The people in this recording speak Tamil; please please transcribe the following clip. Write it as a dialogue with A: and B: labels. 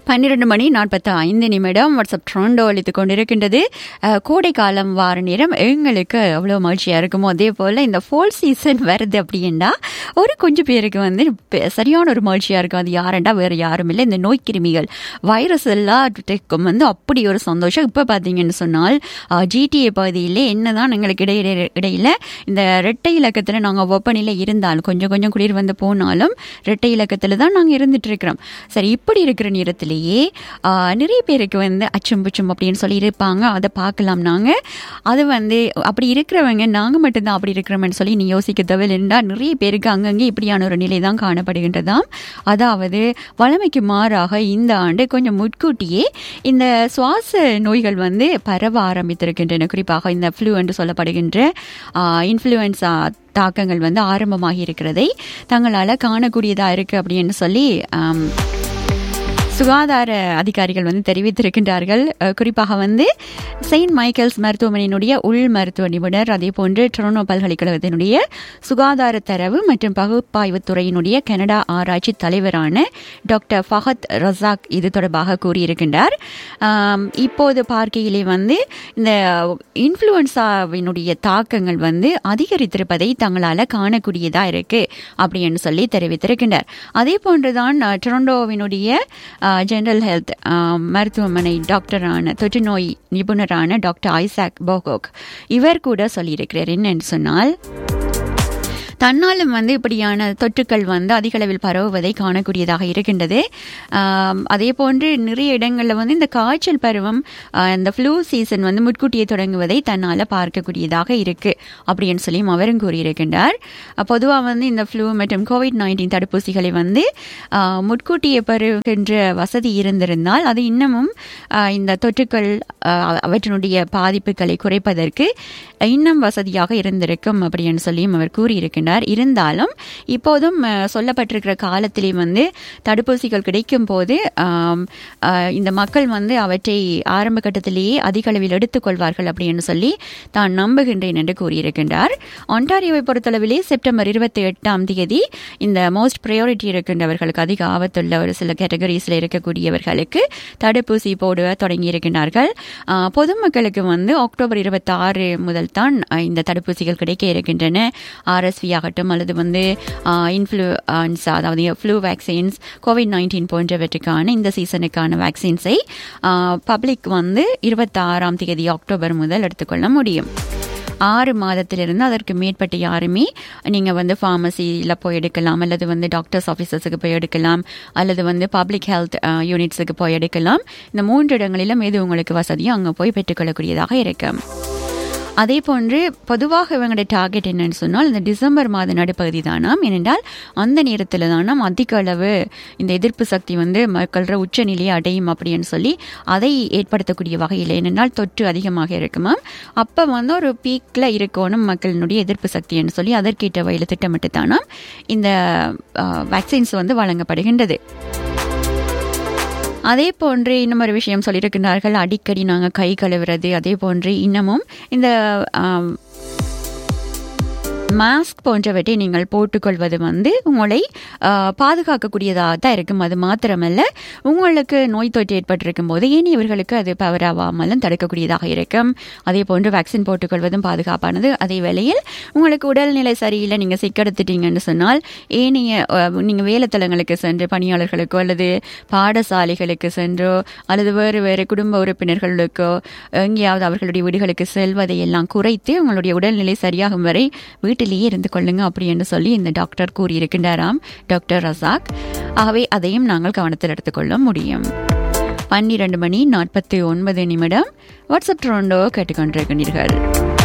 A: பன்னிரண்டு மணி நாற்பத்தி ஐந்து நிமிடம் வாட்ஸ்அப் ட்ரோண்டோ அளித்து கொண்டிருக்கின்றது அஹ், கோடை காலம் வார நேரம் எங்களுக்கு அவ்வளோ மகிழ்ச்சியாக இருக்குமோ அதே போல் இந்த ஃபோல் சீசன் வருது அப்படின்னா ஒரு கொஞ்சம் பேருக்கு வந்து பெ- சரியான ஒரு மகிழ்ச்சியாக இருக்கும் அது யாருண்டா வேறு யாரும் இல்லை இந்த நோய் கிருமிகள் வைரஸ் எல்லாத்துக்கும் வந்து அப்படி ஒரு சந்தோஷம் இப்போ பார்த்தீங்கன்னு சொன்னால் ஜிடிஏ பகுதியில் என்னதான் எங்களுக்கு இடையில இடையில இந்த ரெட்டை இலக்கத்தில் நாங்கள் வெப்பநிலை இருந்தாலும் கொஞ்சம் கொஞ்சம் குளிர் வந்து போனாலும் ரெட்டை இலக்கத்தில் தான் நாங்கள் இருந்துட்டு இருக்கிறோம் சரி இப்படி இருக்கிற நேரத்திலேயே ஆ, நிறைய பேருக்கு வந்து அச்சம் புச்சம் அப்படின்னு சொல்லி இருப்பாங்க அதை பார்க்கலாம் நாங்கள் அது வந்து அப்படி இருக்கிறவங்க நாங்கள் மட்டும்தான் அப்படி இருக்கிறோம்னு சொல்லி நீ யோசிக்க தேவையில்லைண்டா நிறைய பேருக்கு அங்கங்கே இப்படியான ஒரு நிலை தான் காணப்படுகின்றதாம் அதாவது வளமைக்கு மாறாக இந்த ஆண்டு கொஞ்சம் முன்கூட்டியே இந்த சுவாச நோய்கள் வந்து பரவ ஆரம்பித்திருக்கின்றன குறிப்பாக இந்த ஃப்ளூ என்று சொல்லப்படுகின்ற இன்ஃப்ளூயன்ஸா தாக்கங்கள் வந்து ஆரம்பமாகி இருக்கிறதை தங்களால் காணக்கூடியதாக இருக்குது அப்படின்னு சொல்லி ஆம், சுகாதார அதிகாரிகள் வந்து தெரிவித்திருக்கின்றார்கள் அஹ், குறிப்பாக வந்து செயின்ட் மைக்கேல்ஸ் மருத்துவமனையினுடைய உள் மருத்துவ நிபுணர் அதே போன்று டொரனோ பல்கலைக்கழகத்தினுடைய சுகாதார தரவு மற்றும் பகுப்பாய்வு துறையினுடைய கனடா ஆராய்ச்சி தலைவரான டாக்டர் ஃபஹத் ரசாக் இது தொடர்பாக கூறியிருக்கின்றார் ஆம், இப்போது பார்க்கையிலே வந்து இந்த இன்ஃப்ளூயன்சாவினுடைய தாக்கங்கள் வந்து அதிகரித்திருப்பதை தங்களால் காணக்கூடியதாக இருக்கு அப்படின்னு சொல்லி தெரிவித்திருக்கின்றார் அதே போன்றுதான் அஹ், டொரண்டோவினுடைய ஜெனரல் ஹெல்த் மருத்துவமனை டாக்டரான தொற்று நோய் நிபுணரான டாக்டர் ஐசாக் போகோக் இவர் கூட சொல்லியிருக்கிறார் என்னன்னு சொன்னால் தன்னாலும் வந்து இப்படியான தொற்றுக்கள் வந்து அதிக அளவில் பரவுவதை காணக்கூடியதாக இருக்கின்றது ஆம், அதே போன்று நிறைய இடங்களில் வந்து இந்த காய்ச்சல் பருவம் ஆ, இந்த ஃப்ளூ சீசன் வந்து முன்கூட்டியே தொடங்குவதை தன்னால் பார்க்கக்கூடியதாக இருக்கு அப்படின்னு சொல்லியும் அவரும் கூறியிருக்கின்றார் பொதுவாக வந்து இந்த ஃப்ளூ மற்றும் கோவிட் நைன்டீன் தடுப்பூசிகளை வந்து ஆ, முன்கூட்டியே பெறுகின்ற வசதி இருந்திருந்தால் அது இன்னமும் ஆ, இந்த தொற்றுக்கள் ஆ, அவற்றினுடைய பாதிப்புகளை குறைப்பதற்கு இன்னும் வசதியாக இருந்திருக்கும் அப்படின்னு சொல்லியும் அவர் கூறியிருக்கின்றார் இருந்தாலும் இப்போதும் அஹ், சொல்லப்பட்டிருக்கிற காலத்திலே வந்து தடுப்பூசிகள் கிடைக்கும் போது ஆம், அஹ், இந்த மக்கள் வந்து அவற்றை ஆரம்ப கட்டத்திலேயே அதிக அளவில் எடுத்துக்கொள்வார்கள் அப்படின்னு சொல்லி தான் நம்புகின்றேன் என்று கூறியிருக்கின்றார் ஒன்டாரியோவை பொறுத்தளவிலே செப்டம்பர் இருபத்தி எட்டாம் தேதி இந்த மோஸ்ட் ப்ரையாரிட்டி இருக்கின்றவர்களுக்கு அதிக ஆபத்துள்ள ஒரு சில கேட்டகரிஸில் இருக்கக்கூடியவர்களுக்கு தடுப்பூசி போட தொடங்கி இருக்கின்றார்கள் ஆஹ், பொதுமக்களுக்கு வந்து அக்டோபர் இருபத்தி ஆறு முதல் தான் ஆஹ், இந்த தடுப்பூசிகள் கிடைக்க இருக்கின்றன ஆர்எஸ்வி ஆகட்டும் அல்லது வந்து இன்ஃப்ளூன்ஸா அதாவது ஃப்ளூ வேக்சின்ஸ் கோவிட் நைன்டீன் போன்றவற்றுக்கான இந்த சீசனுக்கான வேக்சின்ஸை பப்ளிக் வந்து இருபத்தாறாம் தேதி அக்டோபர் முதல் எடுத்துக்கொள்ள முடியும் ஆறு மாதத்திலிருந்து அதற்கு மேற்பட்ட யாருமே நீங்கள் வந்து ஃபார்மசியில் போய் எடுக்கலாம் அல்லது வந்து டாக்டர்ஸ் ஆஃபீஸர்ஸுக்கு போய் எடுக்கலாம் அல்லது வந்து பப்ளிக் ஹெல்த் யூனிட்ஸுக்கு போய் எடுக்கலாம் இந்த மூன்று இடங்களிலும் எது உங்களுக்கு வசதியோ அங்கே போய் பெற்றுக்கொள்ளக்கூடியதாக இருக்கும் அதே போன்று பொதுவாக இவங்களுடைய டார்கெட் என்னன்னு சொன்னால் இந்த டிசம்பர் மாத நடுப்பகுதி தானாம் ஏனென்றால் அந்த நேரத்தில் தானாம் அதிக அளவு இந்த எதிர்ப்பு சக்தி வந்து மக்கள உச்சநிலையை அடையும் அப்படின்னு சொல்லி அதை ஏற்படுத்தக்கூடிய வகையில் ஏனென்றால் தொற்று அதிகமாக இருக்குமாம் அப்போ வந்து ஒரு பீக்கில் இருக்கணும் மக்களினுடைய எதிர்ப்பு சக்தின்னு சொல்லி அதற்கேற்ற வகையில் திட்டமிட்டு தானாம் இந்த வேக்சின்ஸ் வந்து வழங்கப்படுகின்றது அதே போன்று இன்னும் ஒரு விஷயம் சொல்லியிருக்கிறார்கள் அடிக்கடி நாங்கள் கை கழுவுறது அதே போன்று இன்னமும் இந்த ஆம், மாஸ்க் போன்றவற்றை நீங்கள் போட்டுக்கொள்வது வந்து உங்களை ஆ, பாதுகாக்கக்கூடியதாக தான் இருக்கும் அது மாத்திரமல்ல உங்களுக்கு நோய் தொற்று ஏற்பட்டிருக்கும் போது ஏனையவர்களுக்கு அது பவராவாமலும் தடுக்கக்கூடியதாக இருக்கும் அதே போன்று வேக்சின் போட்டுக்கொள்வதும் பாதுகாப்பானது அதே வேளையில் உங்களுக்கு உடல்நிலை சரியில்லை நீங்கள் சிக்கெடுத்துட்டீங்கன்னு சொன்னால் ஏனைய நீங்கள் வேலைத்தலங்களுக்கு சென்று பணியாளர்களுக்கோ அல்லது பாடசாலைகளுக்கு சென்றோ அல்லது வேறு வேறு குடும்ப உறுப்பினர்களுக்கோ எங்கேயாவது அவர்களுடைய வீடுகளுக்கு செல்வதை எல்லாம் குறைத்து உங்களுடைய உடல்நிலை சரியாகும் வரை வீட்டிலேயே இருந்து கொள்ளுங்க அப்படி என்று சொல்லி இந்த டாக்டர் கூறியிருக்கின்றாராம் டாக்டர் ரசாக் ஆகவே அதையும் நாங்கள் கவனத்தில் எடுத்துக்கொள்ள முடியும் பன்னிரண்டு மணி நாற்பத்தி ஒன்பது நிமிடம் வாட்ஸ்அப் ட்ரோண்டோ கேட்டுக்கொண்டிருக்கிறீர்கள்